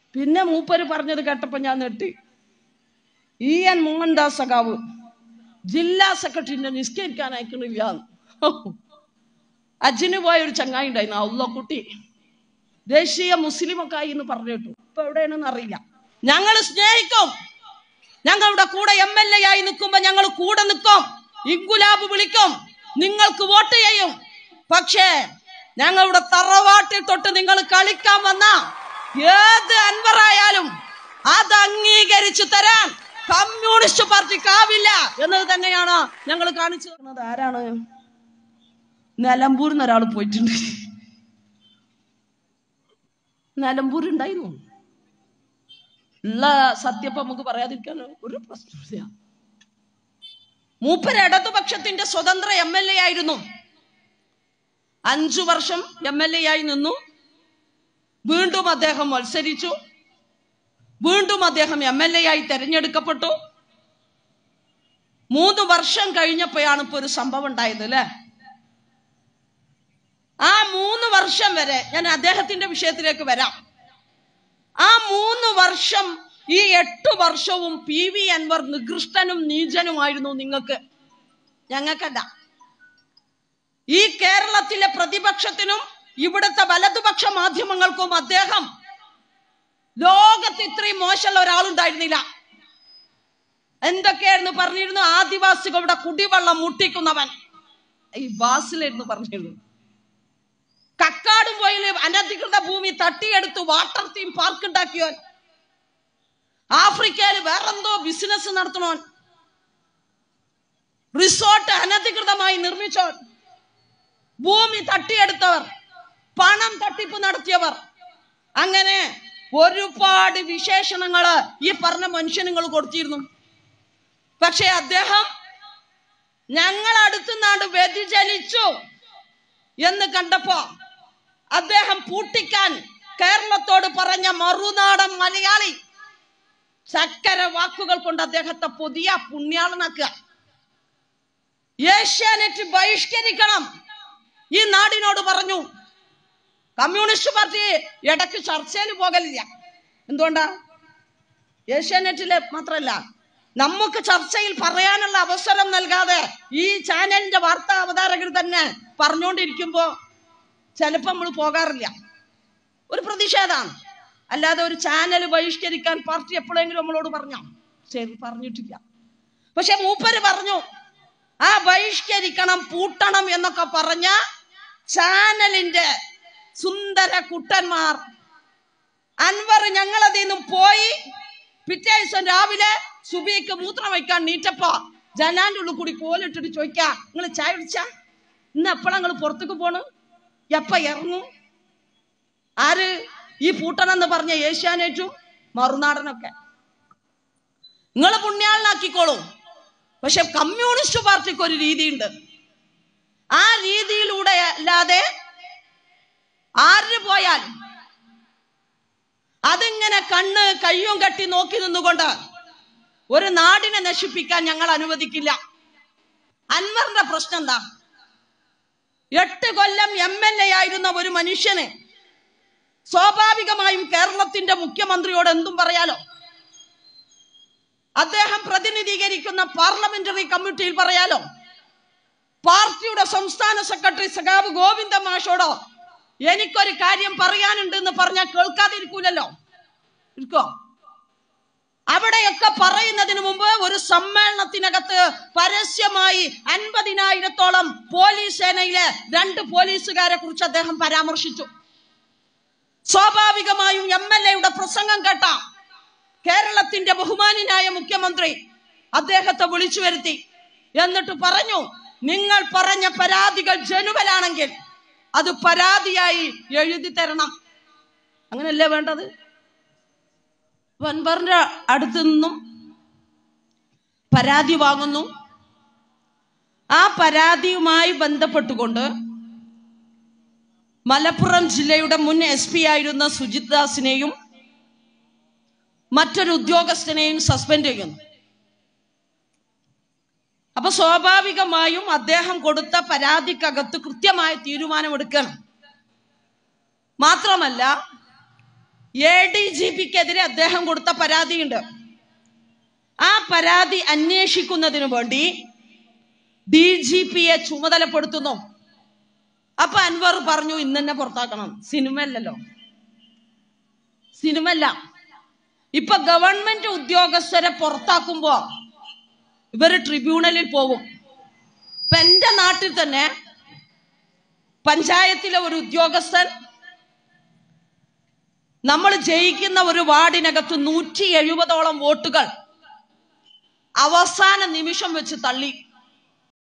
പിന്നെ മൂപ്പര് പറഞ്ഞത് കേട്ടപ്പോ ഞാൻ നെട്ടി ഇ എൻ മോഹൻദാസ് സഖാവ് ജില്ലാ സെക്രട്ടറിനെ നിസ്കരിക്കാൻ അയക്കണില്ല അജിന് പോയ ഒരു ചങ്ങായി ഉണ്ടായിരുന്നു ഉള്ളക്കുട്ടി ദേശീയ മുസ്ലിമൊക്കെ ആയി എന്ന് പറഞ്ഞിട്ടു ഇപ്പൊ എവിടെയാണെന്ന് അറിയില്ല ഞങ്ങൾ സ്നേഹിക്കും ഞങ്ങളുടെ കൂടെ എം എൽ എ ആയി നിൽക്കുമ്പോ ഞങ്ങൾ കൂടെ നിൽക്കും ഇൻകുലാബ് വിളിക്കും നിങ്ങൾക്ക് വോട്ട് ചെയ്യും പക്ഷേ ഞങ്ങളുടെ തറവാട്ടിൽ തൊട്ട് നിങ്ങൾ കളിക്കാൻ വന്ന ഏത് അൻവറായാലും അത് അംഗീകരിച്ചു തരാൻ കമ്മ്യൂണിസ്റ്റ് പാർട്ടിക്കാവില്ല എന്നത് തന്നെയാണ് ഞങ്ങൾ കാണിച്ചു തന്നത് ആരാണ് നിലമ്പൂരിൽ നിന്ന് ഒരാൾ പോയിട്ടുണ്ട് നിലമ്പൂർ ഉണ്ടായിരുന്നു ഉള്ള സത്യപ്പം നമുക്ക് പറയാതിരിക്കാൻ ഒരു പ്രശ്നമില്ല മൂപ്പര് ഇടതുപക്ഷത്തിന്റെ സ്വതന്ത്ര എം എൽ എ ആയിരുന്നു അഞ്ചു വർഷം എം എൽ എ ആയി നിന്നു വീണ്ടും അദ്ദേഹം മത്സരിച്ചു വീണ്ടും അദ്ദേഹം എം എൽ എ ആയി തെരഞ്ഞെടുക്കപ്പെട്ടു മൂന്ന് വർഷം കഴിഞ്ഞപ്പോഴാണ് ഇപ്പൊ ഒരു സംഭവം ഉണ്ടായത് അല്ലേ ആ മൂന്ന് വർഷം വരെ ഞാൻ അദ്ദേഹത്തിന്റെ വിഷയത്തിലേക്ക് വരാം ആ മൂന്ന് വർഷം ഈ എട്ട് വർഷവും പി വി അൻവർ നികൃഷ്ടനും നീചനുമായിരുന്നു നിങ്ങൾക്ക് ഞങ്ങൾക്കല്ല ഈ കേരളത്തിലെ പ്രതിപക്ഷത്തിനും ഇവിടുത്തെ വലതുപക്ഷ മാധ്യമങ്ങൾക്കും അദ്ദേഹം ലോകത്ത് ഇത്രയും മോശമുള്ള ഒരാളുണ്ടായിരുന്നില്ല എന്തൊക്കെയായിരുന്നു പറഞ്ഞിരുന്നു ആദിവാസികളുടെ കുടിവെള്ളം മുട്ടിക്കുന്നവൻ ഈ ബാസിലായിരുന്നു പറഞ്ഞിരുന്നു കക്കാടും പോയില് അനധികൃത ഭൂമി തട്ടിയെടുത്ത് വാട്ടർ തീം പാർക്ക് ഉണ്ടാക്കിയോൻ ആഫ്രിക്കയില് വേറെന്തോ ബിസിനസ് നടത്തണോൻ റിസോർട്ട് അനധികൃതമായി നിർമ്മിച്ചോൻ ഭൂമി തട്ടിയെടുത്തവർ പണം തട്ടിപ്പ് നടത്തിയവർ അങ്ങനെ ഒരുപാട് വിശേഷണങ്ങള് ഈ പറഞ്ഞ മനുഷ്യനുങ്ങൾ കൊടുത്തിരുന്നു പക്ഷെ അദ്ദേഹം ഞങ്ങൾ അടുത്തുനിന്നാണ്ട് വ്യതിചലിച്ചു എന്ന് കണ്ടപ്പോ അദ്ദേഹം പൂട്ടിക്കാൻ കേരളത്തോട് പറഞ്ഞ മറുനാടൻ മലയാളി ചക്കര വാക്കുകൾ കൊണ്ട് അദ്ദേഹത്തെ പുതിയ പുണ്യാളനാക്കുക ഏഷ്യാനെറ്റ് ബഹിഷ്കരിക്കണം ഈ നാടിനോട് പറഞ്ഞു കമ്മ്യൂണിസ്റ്റ് പാർട്ടി ഇടയ്ക്ക് ചർച്ചയിൽ പോകലില്ല എന്തുകൊണ്ടാ ഏഷ്യാനെറ്റിലെ മാത്രല്ല നമുക്ക് ചർച്ചയിൽ പറയാനുള്ള അവസരം നൽകാതെ ഈ ചാനലിന്റെ വാർത്താ അവതാരകർ തന്നെ പറഞ്ഞുകൊണ്ടിരിക്കുമ്പോ ചിലപ്പോ നമ്മൾ പോകാറില്ല ഒരു പ്രതിഷേധമാണ് അല്ലാതെ ഒരു ചാനൽ ബഹിഷ്കരിക്കാൻ പാർട്ടി എപ്പോഴെങ്കിലും നമ്മളോട് പറഞ്ഞോ ശരി പറഞ്ഞിട്ടില്ല പക്ഷെ മൂപ്പര് പറഞ്ഞു ആ ബഹിഷ്കരിക്കണം പൂട്ടണം എന്നൊക്കെ പറഞ്ഞ ചാനലിന്റെ സുന്ദര കുട്ടന്മാർ അൻവർ ഞങ്ങളതിൽ നിന്നും പോയി പിറ്റേ ദിവസം രാവിലെ സുബിക്ക് മൂത്രം വയ്ക്കാൻ നീറ്റപ്പോ ജനാന്റെ ഉള്ളിൽ കൂടി കോലിട്ടിട്ട് ചോദിക്കാ നിങ്ങൾ ചായ കുടിച്ചാ ഇന്ന് എപ്പോഴാ നിങ്ങൾ പുറത്തേക്ക് പോണു എപ്പ ഇറങ്ങും ആര് ഈ പൂട്ടണെന്ന് പറഞ്ഞ ഏഷ്യാനെറ്റും മറുനാടനൊക്കെ നിങ്ങൾ പുണ്യാളനാക്കിക്കോളൂ പക്ഷെ കമ്മ്യൂണിസ്റ്റ് പാർട്ടിക്ക് ഒരു രീതിയുണ്ട് ആ രീതിയിലൂടെ അല്ലാതെ ആര് പോയാലും അതിങ്ങനെ കണ്ണ് കയ്യും കെട്ടി നോക്കി നിന്നുകൊണ്ട് ഒരു നാടിനെ നശിപ്പിക്കാൻ ഞങ്ങൾ അനുവദിക്കില്ല അൻവറിന്റെ പ്രശ്നം എന്താ എട്ട് കൊല്ലം എം എൽ എ ആയിരുന്ന ഒരു മനുഷ്യന് സ്വാഭാവികമായും കേരളത്തിന്റെ മുഖ്യമന്ത്രിയോട് എന്തും പറയാലോ അദ്ദേഹം പ്രതിനിധീകരിക്കുന്ന പാർലമെന്ററി കമ്മിറ്റിയിൽ പറയാലോ പാർട്ടിയുടെ സംസ്ഥാന സെക്രട്ടറി സഖാവ് ഗോവിന്ദ മാഷോടോ എനിക്കൊരു കാര്യം പറയാനുണ്ട് എന്ന് പറഞ്ഞാൽ കേൾക്കാതിരിക്കൂലല്ലോ ഇരിക്കോ അവിടെയൊക്കെ പറയുന്നതിന് മുമ്പ് ഒരു സമ്മേളനത്തിനകത്ത് പരസ്യമായി അൻപതിനായിരത്തോളം പോലീസ് സേനയിലെ രണ്ട് പോലീസുകാരെ കുറിച്ച് അദ്ദേഹം പരാമർശിച്ചു സ്വാഭാവികമായും എം എൽ എയുടെ പ്രസംഗം കേട്ട കേരളത്തിന്റെ ബഹുമാനായ മുഖ്യമന്ത്രി അദ്ദേഹത്തെ വിളിച്ചു വരുത്തി എന്നിട്ട് പറഞ്ഞു നിങ്ങൾ പറഞ്ഞ പരാതികൾ ജനുവലാണെങ്കിൽ അത് പരാതിയായി എഴുതി തരണം അങ്ങനല്ലേ വേണ്ടത് വൻപറിന്റെ അടുത്ത് നിന്നും പരാതി വാങ്ങുന്നു ആ പരാതിയുമായി ബന്ധപ്പെട്ടുകൊണ്ട് മലപ്പുറം ജില്ലയുടെ മുൻ എസ് പി ആയിരുന്ന സുജിത് ദാസിനെയും മറ്റൊരു ഉദ്യോഗസ്ഥനെയും സസ്പെൻഡ് ചെയ്യുന്നു അപ്പൊ സ്വാഭാവികമായും അദ്ദേഹം കൊടുത്ത പരാതിക്കകത്ത് കൃത്യമായ തീരുമാനമെടുക്കണം മാത്രമല്ല എ ഡി ജി പിക്കെതിരെ അദ്ദേഹം കൊടുത്ത പരാതിയുണ്ട് ആ പരാതി അന്വേഷിക്കുന്നതിന് വേണ്ടി ഡി ജി പിയെ ചുമതലപ്പെടുത്തുന്നു അപ്പൊ അൻവർ പറഞ്ഞു ഇന്ന് തന്നെ പുറത്താക്കണം സിനിമ അല്ലല്ലോ സിനിമ അല്ല ഇപ്പൊ ഗവൺമെന്റ് ഉദ്യോഗസ്ഥരെ പുറത്താക്കുമ്പോ ഇവര് ട്രിബ്യൂണലിൽ പോകും ഇപ്പൊ എന്റെ നാട്ടിൽ തന്നെ പഞ്ചായത്തിലെ ഒരു ഉദ്യോഗസ്ഥൻ നമ്മൾ ജയിക്കുന്ന ഒരു വാർഡിനകത്ത് നൂറ്റി എഴുപതോളം വോട്ടുകൾ അവസാന നിമിഷം വെച്ച് തള്ളി